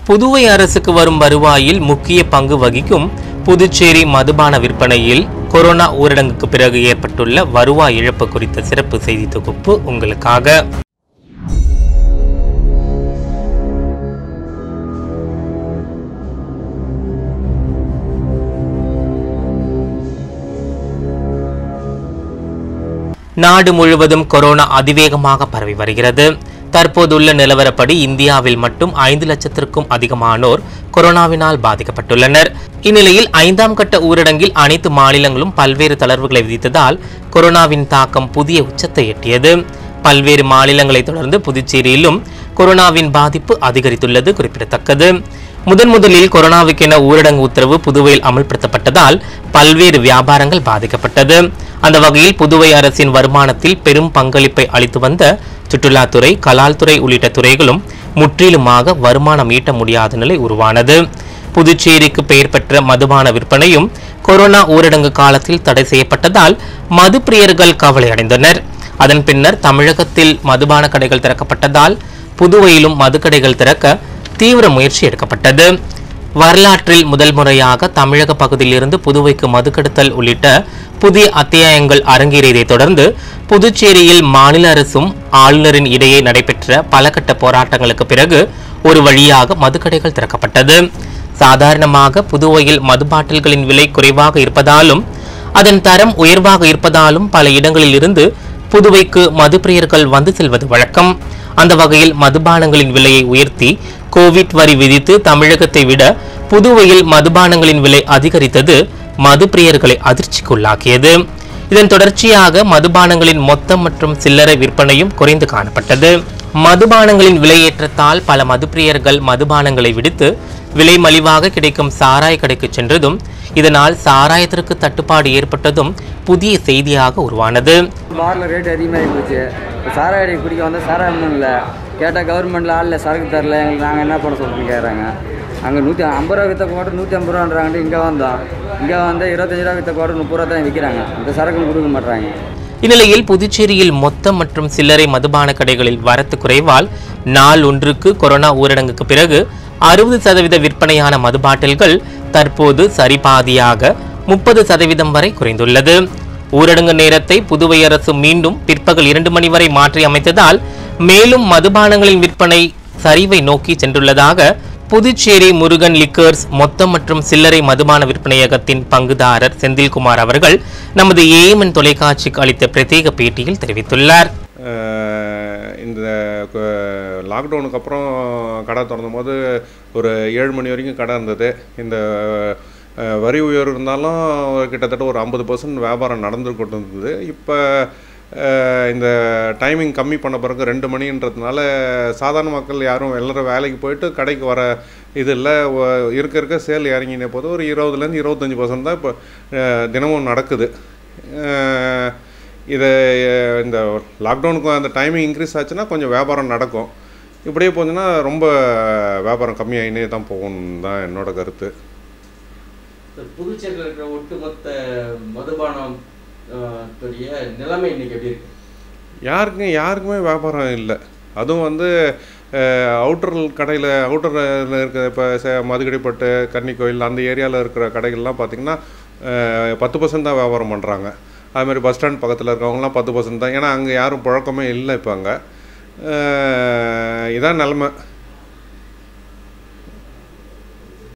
புதுவை அரசுக்கு வரும் வருவாயில் முக்கிய பங்கு வகிக்கும் புதுச்சேரி மதுபான விற்பனையில் கொரோனா ஊரடங்குக்கு பிறகு ஏற்பட்டுள்ள வருவாய் இழப்பு குறித்த சிறப்பு செய்தி தொகுப்பு உங்களுக்காக நாடு முழுவதும் கொரோனா அதிவேகமாக பரவி வருகிறது தற்போதுள்ள நிலவரப்படி இந்தியாவில் மட்டும் ஐந்து லட்சத்திற்கும் அதிகமானோர் கொரோனாவினால் பாதிக்கப்பட்டுள்ளனர் இந்நிலையில் ஐந்தாம் கட்ட ஊரடங்கில் அனைத்து மாநிலங்களும் பல்வேறு தளர்வுகளை விதித்ததால் கொரோனாவின் தாக்கம் புதிய உச்சத்தை எட்டியது பல்வேறு மாநிலங்களை தொடர்ந்து புதுச்சேரியிலும் கொரோனாவின் பாதிப்பு அதிகரித்துள்ளது குறிப்பிடத்தக்கது முதன் முதலில் கொரோனாவுக்கென ஊரடங்கு உத்தரவு புதுவையில் அமல்படுத்தப்பட்டதால் பல்வேறு வியாபாரங்கள் பாதிக்கப்பட்டது அந்த வகையில் புதுவை அரசின் வருமானத்தில் பெரும் பங்களிப்பை அளித்து வந்த சுற்றுலாத்துறை கலால்துறை உள்ளிட்ட துறைகளும் முற்றிலுமாக வருமானம் ஈட்ட முடியாத நிலை உருவானது புதுச்சேரிக்கு பெயர் பெற்ற மதுபான விற்பனையும் கொரோனா ஊரடங்கு காலத்தில் தடை செய்யப்பட்டதால் மது பிரியர்கள் கவலை அடைந்தனர் அதன் பின்னர் தமிழகத்தில் மதுபான கடைகள் திறக்கப்பட்டதால் புதுவையிலும் மதுக்கடைகள் திறக்க தீவிர முயற்சி எடுக்கப்பட்டது வரலாற்றில் முதல் முறையாக தமிழக பகுதியிலிருந்து புதுவைக்கு மதுக்கடத்தல் உள்ளிட்ட புதிய அத்தியாயங்கள் அரங்கேறியதைத் தொடர்ந்து புதுச்சேரியில் மாநில அரசும் ஆளுநரின் இடையே நடைபெற்ற பல கட்ட போராட்டங்களுக்கு பிறகு ஒரு வழியாக மதுக்கடைகள் திறக்கப்பட்டது சாதாரணமாக புதுவையில் மது பாட்டில்களின் விலை குறைவாக இருப்பதாலும் அதன் தரம் உயர்வாக இருப்பதாலும் பல இடங்களில் இருந்து புதுவைக்கு மதுப்பிரியர்கள் வந்து செல்வது வழக்கம் அந்த வகையில் மதுபானங்களின் விலையை உயர்த்தி கோவிட் வரி விதித்து தமிழகத்தை விட புதுவையில் மதுபானங்களின் விலை அதிகரித்தது மதுப்பிரியர்களை அதிர்ச்சிக்குள்ளாக்கியது இதன் தொடர்ச்சியாக மதுபானங்களின் மொத்தம் மற்றும் சில்லறை விற்பனையும் குறைந்து காணப்பட்டது மதுபானங்களின் விலையேற்றத்தால் பல மதுப்பிரியர்கள் மதுபானங்களை விடுத்து விலை மலிவாக கிடைக்கும் சாராய கடைக்கு சென்றதும் இதனால் சாராயத்திற்கு தட்டுப்பாடு ஏற்பட்டதும் புதிய செய்தியாக உருவானது பாரில் ரேட் அதிகமாகி போச்சு இப்போ சாராய அடி குடிக்க வந்தால் சாராயம் இல்லை கேட்டால் கவர்மெண்ட்டில் ஆளில் சரக்கு தரல எங்களுக்கு நாங்கள் என்ன பண்ண சொல்கிறோன்னு கேட்குறாங்க அங்கே நூற்றி ஐம்பது ரூபா விற்ற கோட்டை நூற்றி ஐம்பது ரூபான்றாங்கட்டு இங்கே வந்தோம் இங்கே வந்து இருபத்தஞ்சி ரூபா விற்ற கோட்டை முப்பது ரூபா தான் விற்கிறாங்க இந்த சரக்கு கொடுக்க மாட்றாங்க இந்நிலையில் புதுச்சேரியில் மொத்தம் மற்றும் சில்லறை மதுபான கடைகளில் வரத்து குறைவால் நாள் ஒன்றுக்கு கொரோனா ஊரடங்குக்கு பிறகு அறுபது சதவீத விற்பனையான மது பாட்டில்கள் தற்போது சரிபாதியாக முப்பது சதவீதம் வரை குறைந்துள்ளது ஊரடங்கு நேரத்தை புதுவை அரசு மீண்டும் பிற்பகல் இரண்டு மணி வரை மாற்றி அமைத்ததால் மேலும் மதுபானங்களின் விற்பனை சரிவை நோக்கி சென்றுள்ளதாக புதுச்சேரி முருகன் லிக்கர்ஸ் மொத்தம் மற்றும் சில்லறை மதுபான விற்பனையகத்தின் பங்குதாரர் செந்தில்குமார் அவர்கள் நமது ஏஎம்என் தொலைக்காட்சிக்கு அளித்த பிரத்யேக பேட்டியில் தெரிவித்துள்ளார் அஹ் இந்த லாக்டவுனுக்கு அப்புறம் கடை திறந்தும் போது ஒரு ஏழு மணி வரைக்கும் கடை இருந்தது இந்த அஹ், வரி உயர்வு இருந்தாலும் கிட்டத்தட்ட ஒரு ஐம்பது பர்சன்ட் வியாபாரம் நடந்து கொண்டு இருந்தது இப்போ இந்த டைமிங் கம்மி பண்ண பிறகு ரெண்டு மணின்றதுனால சாதாரண மக்கள் யாரும் எல்லாரும் வேலைக்கு போயிட்டு கடைக்கு வர இது இல்லை ஒ- இருக்க இருக்க சேல் இறங்கின போது ஒரு இருபதுலேருந்து இருபத்தஞ்சி பர்சன்ட் தான் இப்போ அஹ், தினமும் நடக்குது அஹ், இதை அஹ், இந்த லாக்டவுனுக்கு அந்த டைமிங் இன்க்ரீஸ் ஆச்சுன்னா கொஞ்சம் வியாபாரம் நடக்கும் இப்படியே போச்சுன்னா ரொம்ப வியாபாரம் கம்மியாகினே தான் போகணும் தான் என்னோட கருத்து புதுச்சேரியில் இருக்கிற ஒட்டுமொத்த மதுபானம் அஹ், துடைய நிலைமை இன்னைக்கு எப்படி இருக்கு யாருக்கும் யாருக்குமே வியாபாரம் இல்லை அதுவும் வந்து அவுட்டர் கடையில் அவுட்டரில் இருக்கிற இப்போ மதுக்கடிப்பட்டு கன்னி கோயில் அந்த ஏரியாவில் இருக்கிற கடைகள்லாம் பார்த்திங்கன்னா அஹ், பத்து பர்சன்ட் தான் வியாபாரம் பண்ணுறாங்க அதுமாதிரி பஸ் ஸ்டாண்ட் பக்கத்தில் இருக்கவங்கலாம் பத்து பர்சன்ட் தான் ஏன்னா அங்கே யாரும் புழக்கமே இல்லை இப்போ அங்கே அஹ், இதான் நிலமை